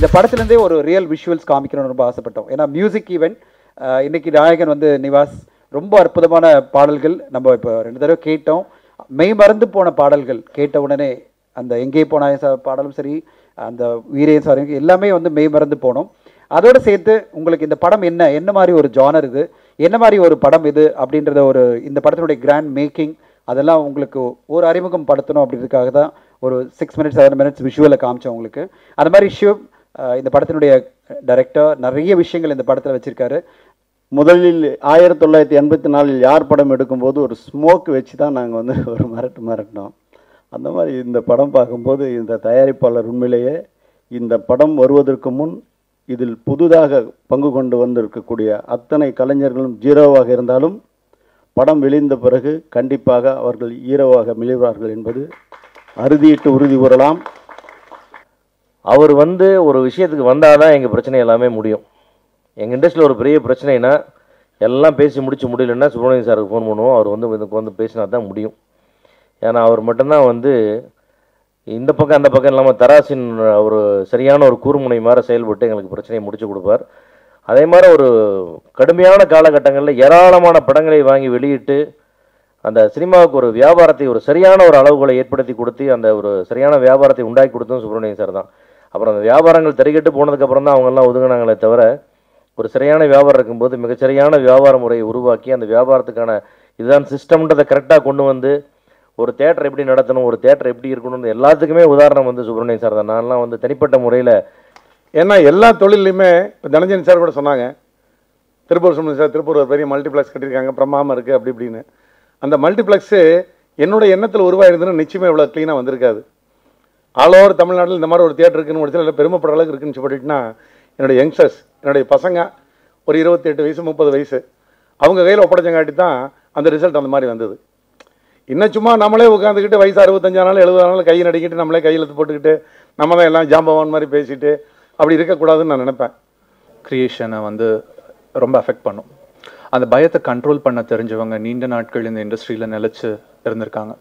இந்த படத்துலேருந்தே ஒரு real visuals காமிக்கணும்னு ரொம்ப ஆசைப்பட்டோம் ஏன்னா மியூசிக் ஈவெண்ட் இன்னைக்கு நாயகன் வந்து நிவாஸ் ரொம்ப அற்புதமான பாடல்கள் நம்ம இப்போ ரெண்டு தடவை கேட்டோம் மெய் மறந்து போன பாடல்கள் கேட்ட உடனே அந்த எங்கே போனாய ச பாடலும் சரி அந்த வீரேன் சாரி எல்லாமே வந்து மெய் மறந்து போனோம் அதோடு சேர்த்து உங்களுக்கு இந்த படம் என்ன என்ன மாதிரி ஒரு ஜானர் இது என்ன மாதிரி ஒரு படம் இது அப்படின்றத ஒரு இந்த படத்தினுடைய கிராண்ட் மேக்கிங் அதெல்லாம் உங்களுக்கு ஒரு அறிமுகம் படுத்தணும் அப்படின்றதுக்காக தான் ஒரு சிக்ஸ் மினிட்ஸ் செவன் மினிட்ஸ் விஷுவலில் காமிச்சோம் உங்களுக்கு அந்த மாதிரி ஷிவ் அஹ், இந்த படத்தினுடைய டைரக்டர் நிறைய விஷயங்கள் இந்த படத்தில் வச்சிருக்காரு முதலில் ஆயிரத்தி தொள்ளாயிரத்தி எண்பத்தி நாலில் யார் படம் எடுக்கும்போது ஒரு ஸ்மோக் வச்சு தான் நாங்கள் வந்து ஒரு மிரட்டு மிரட்டினோம் அந்த மாதிரி இந்த படம் பார்க்கும்போது இந்த தயாரிப்பாளர் உண்மையிலேயே இந்த படம் வருவதற்கு முன் இதில் புதிதாக பங்கு கொண்டு வந்திருக்கக்கூடிய அத்தனை கலைஞர்களும் ஜீரோவாக இருந்தாலும் படம் வெளிந்த பிறகு கண்டிப்பாக அவர்கள் ஹீரோவாக மிளிர்வார்கள் என்பது அறுதியிட்டு உறுதி கூறலாம் அவர் வந்து ஒரு விஷயத்துக்கு வந்தால் தான் எங்கள் பிரச்சனை எல்லாமே முடியும் எங்கள் இண்டஸ்ட்ரியில் ஒரு பெரிய பிரச்சனைனா எல்லாம் பேசி முடிச்சு முடியலன்னா சுப்பிரமணியன் சாருக்கு ஃபோன் பண்ணுவோம் அவர் வந்து இதுக்கு வந்து பேசினா தான் முடியும் ஏன்னா அவர் மட்டும்தான் வந்து இந்த பக்கம் அந்த பக்கம் இல்லாமல் தராசின் ஒரு சரியான ஒரு கூர்முனை மாதிரி செயல்பட்டு எங்களுக்கு பிரச்சனையை முடிச்சு கொடுப்பார் அதே மாதிரி ஒரு கடுமையான காலகட்டங்களில் ஏராளமான படங்களை வாங்கி வெளியிட்டு அந்த சினிமாவுக்கு ஒரு வியாபாரத்தை ஒரு சரியான ஒரு அளவுகளை ஏற்படுத்தி கொடுத்து அந்த ஒரு சரியான வியாபாரத்தை உண்டாக்கி கொடுத்ததும் சுப்பிரமணியன் சார் தான் அப்புறம் அந்த வியாபாரங்கள் தறிகட்டு போனதுக்கப்புறம் தான் அவங்கெல்லாம் ஒதுங்கினாங்களே தவிர ஒரு சரியான வியாபாரம் இருக்கும்போது மிகச்சரியான வியாபார முறையை உருவாக்கி அந்த வியாபாரத்துக்கான இதுதான் சிஸ்டம்ன்றதை கரெக்டாக கொண்டு வந்து ஒரு தேட்டர் எப்படி நடத்தணும் ஒரு தேட்டர் எப்படி இருக்கணும்னு எல்லாத்துக்குமே உதாரணம் வந்து சுப்பிரமணியன் சார் தான் நான்லாம் வந்து தனிப்பட்ட முறையில் ஏன்னா எல்லா தொழிலையுமே இப்போ தனஞ்சன் சார் கூட சொன்னாங்க திருப்பூர் சுமன் சார் திருப்பூர் ஒரு பெரிய மல்டிப்ளெக்ஸ் கட்டியிருக்காங்க பிரமாமம் இருக்குது அப்படி இப்படின்னு அந்த மல்டிப்ளெக்ஸு என்னோட எண்ணத்தில் உருவாயிருந்ததுன்னு நிச்சயமாக இவ்வளோ க்ளீனாக வந்திருக்காது ஆல் ஓவர் தமிழ்நாட்டில் இந்த மாதிரி ஒரு தியேட்டர் இருக்குன்னு முடிச்சு இல்லை பெருமைப்படுற அளவுக்கு இருக்குன்னு சொல்லிட்டுனா என்னோட யங்ஸ்டர்ஸ் என்னுடைய பசங்க ஒரு இருபத்தெட்டு வயசு முப்பது வயசு அவங்க கையில் ஒப்படைச்சங்காட்டி தான் அந்த ரிசல்ட் அந்த மாதிரி வந்தது இன்னும் சும்மா நம்மளே உட்காந்துக்கிட்டு வயசு அறுபத்தஞ்சா நாள் எழுபது நாள் கையை நடிக்கிட்டு நம்மளே கையெழுத்து போட்டுக்கிட்டு நம்ம தான் எல்லாம் ஜாம்பவான் மாதிரி பேசிட்டு அப்படி இருக்கக்கூடாதுன்னு நான் நினைப்பேன் க்ரியேஷனை வந்து ரொம்ப அஃபெக்ட் பண்ணும் அந்த பயத்தை கண்ட்ரோல் பண்ண தெரிஞ்சவங்க நீண்ட நாட்கள் இந்த இண்டஸ்ட்ரியில் நிலைச்சு இருந்திருக்காங்க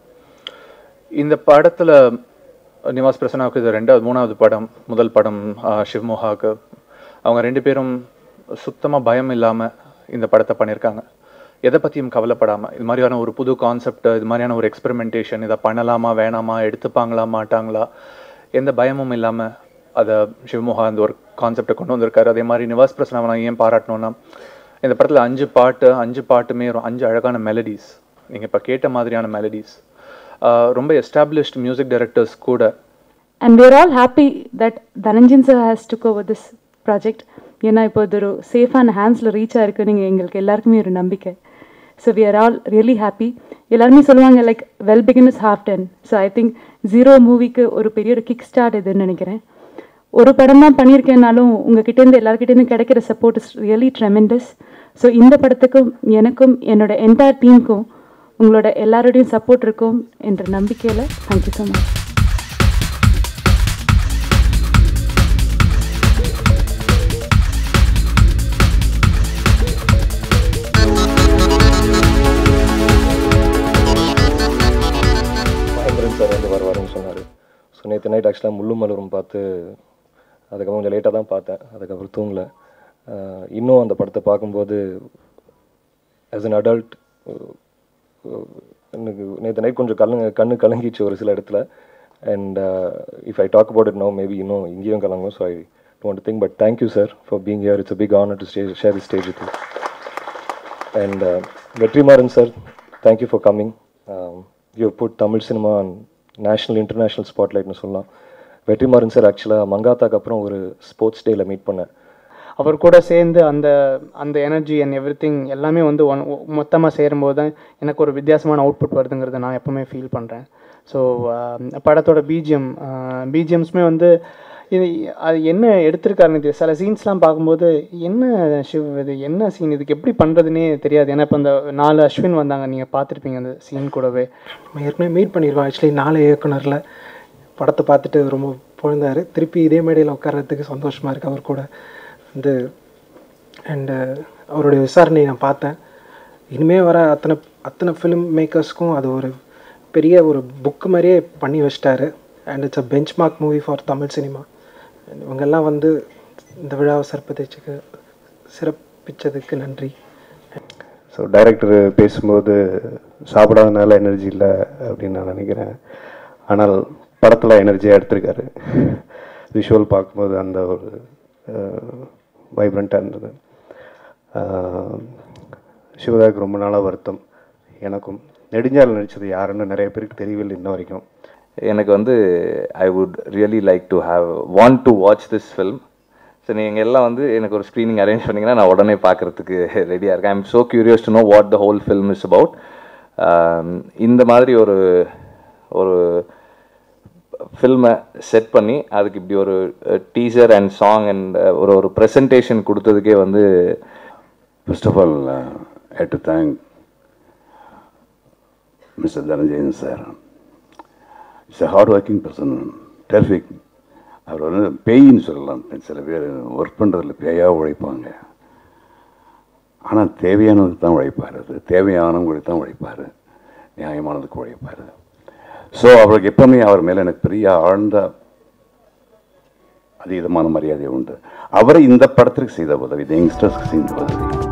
இந்த படத்தில் நிவாஸ் பிரசன்னாவுக்கு இது ரெண்டாவது மூணாவது படம் முதல் படம் ஆஹ், சிவ்மோகாவுக்கு அவங்க ரெண்டு பேரும் சுத்தமாக பயம் இல்லாமல் இந்த படத்தை பண்ணியிருக்காங்க எதை பற்றியும் கவலைப்படாமல் இது மாதிரியான ஒரு புது கான்செப்ட் இது மாதிரியான ஒரு எக்ஸ்பெரிமெண்டேஷன் இதை பண்ணலாமா வேணாமா எடுத்துப்பாங்களா மாட்டாங்களா எந்த பயமும் இல்லாமல் அதை சிவமோகா அந்த ஒரு கான்செப்டை கொண்டு வந்திருக்காரு அதே மாதிரி நிவாஸ் பிரசனாவை நான் ஏன் பாராட்டணும்னா இந்த படத்தில் அஞ்சு பாட்டு அஞ்சு பாட்டுமே ஒரு அஞ்சு அழகான மெலடிஸ் நீங்கள் இப்போ கேட்ட மாதிரியான மெலடிஸ் ரொம்ப எஸ்டாப்ளிஷ்ட் மியூசிக் டைரக்டர்ஸ் கூட And we're all happy that Dhananjan sir has took over this project. ஏன்னா இப்போ இது ஒரு சேஃபான ஹேண்ட்ஸில் ரீச் ஆயிருக்கு நீங்கள் எங்களுக்கு எல்லாருக்குமே ஒரு நம்பிக்கை so we are all really happy எல்லாருமே சொல்லுவாங்க like well begin is half done so I think zero மூவிக்கு ஒரு பெரிய ஒரு கிக் ஸ்டார்ட் இதுன்னு நினைக்கிறேன் ஒரு படம் தான் பண்ணியிருக்கேனாலும் உங்ககிட்டேருந்து எல்லாருக்கிட்டேருந்து கிடைக்கிற support is really tremendous so இந்த படத்துக்கும் எனக்கும் என்னோட என்டையர் டீமுக்கும் உங்களோட எல்லாரோடையும் சப்போர்ட் இருக்கும் என்ற நம்பிக்கையில் thank you so much Mahendran sir வந்து வருவாருன்னு சொன்னார் ஸோ நேற்று நைட் ஆக்சுவலாக முள்ளும் மலரும் பார்த்து அதுக்கப்புறம் கொஞ்சம் லேட்டாக தான் பார்த்தேன் அதுக்கப்புறம் தூங்கல ஆஹ் இன்னும் அந்த படத்தை பார்க்கும்போது ஆஸ் an adult அஹ் எனக்கு நேற்று நைட் கொஞ்சம் கலங்க கண்ணு கலங்கிச்சு ஒரு சில இடத்துல and if I talk about it no maybe இன்னும் இங்கேயும் கலங்கும் so I don't think but thank you sir for being here it's a big honor to stay share the stage with you and uh, Vetrimaaran sir thank you for coming you put Tamil cinema national international ஸ்பாட்லைட்னு சொல்லலாம் Vetrimaaran sir ஆக்சுவலாக மங்காத்தாக்கு அப்புறம் ஒரு sports டேயில் meet பண்ணேன் அவர் கூட சேர்ந்து அந்த அந்த எனர்ஜி அண்ட் எவ்ரி திங் எல்லாமே வந்து ஒன் மொத்தமாக சேரும்போது தான் எனக்கு ஒரு வித்தியாசமான அவுட்புட் வருதுங்கிறத நான் எப்பவுமே ஃபீல் பண்ணுறேன் ஸோ படத்தோட பிஜிஎம் பிஜிஎம்ஸுமே வந்து இது அது என்ன எடுத்திருக்காருன்னு தெரியும் சில சீன்ஸ்லாம் பார்க்கும்போது என்ன சிவ் இது என்ன சீன் இதுக்கு எப்படி பண்ணுறதுனே தெரியாது ஏன்னா இப்போ இந்த நாலு அஸ்வின் வந்தாங்க நீங்கள் பார்த்துருப்பீங்க அந்த சீன் கூடவே நம்ம ஏற்கனவே மீட் பண்ணியிருக்கோம் ஆக்சுவலி நாலு இயக்குனரில் படத்தை பார்த்துட்டு ரொம்ப புகழ்ந்தார் திருப்பி இதே மேடையில் உட்கார்றதுக்கு சந்தோஷமாக இருக்குது அவர் கூட வந்து அண்டு அவருடைய விசாரணையை நான் பார்த்தேன் இனிமேல் வர அத்தனை அத்தனை ஃபிலிம் மேக்கர்ஸ்க்கும் அது ஒரு பெரிய ஒரு புக்கு மாதிரியே பண்ணி வச்சிட்டாரு and it's a benchmark movie for Tamil cinema இவங்கெல்லாம் வந்து இந்த விழாவை சிறப்பிச்சதுக்கு சிறப்பிச்சதுக்கு நன்றி ஸோ டைரக்டர் பேசும்போது சாப்பிடாதனால எனர்ஜி இல்லை அப்படின்னு நான் நினைக்கிறேன் ஆனால் படத்தில் எனர்ஜியாக எடுத்திருக்காரு விஷுவல் பார்க்கும்போது அந்த ஒரு வைப்ரண்ட்டாக இருந்தது ஆஹ், சிவதாக்கு ரொம்ப நாளாக வருத்தம் எனக்கும் நெடுஞ்சால் நடித்தது யாருன்னு நிறைய பேருக்கு தெரியவில்லை இன்ன வரைக்கும் எனக்கு வந்து I would really like to have want to watch this film so நீங்கள் எல்லாம் வந்து எனக்கு ஒரு ஸ்க்ரீனிங் அரேஞ்ச் பண்ணிங்கன்னா நான் உடனே பார்க்குறதுக்கு ரெடியாக இருக்கேன் I'm so curious to know what the whole film is about இந்த மாதிரி ஒரு ஒரு ஃபில்மை செட் பண்ணி அதுக்கு இப்படி ஒரு டீசர் அண்ட் சாங் அண்ட் ஒரு ஒரு ப்ரெசன்டேஷன் கொடுத்ததுக்கே வந்து First of all, uh, I have to thank Mr. Dhananjayan sir. He's a hard-working person, terrific. அவர் வந்து பேயின்னு சொல்லலாம் சில பேர் ஒர்க் பண்ணுறதுல பேயாக உழைப்பாங்க ஆனால் தேவையானதுக்கு தான் உழைப்பார் அது தேவையானவங்களுக்கு தான் உழைப்பார் நியாயமானதுக்கு உழைப்பார் ஸோ அவருக்கு எப்பவுமே அவர் மேலே எனக்கு பெரிய ஆழ்ந்த அதீதமான மரியாதை உண்டு அவரை இந்த படத்திற்கு செய்த உதவி இந்த யங்ஸ்டர்ஸ்க்கு செய்த உதவி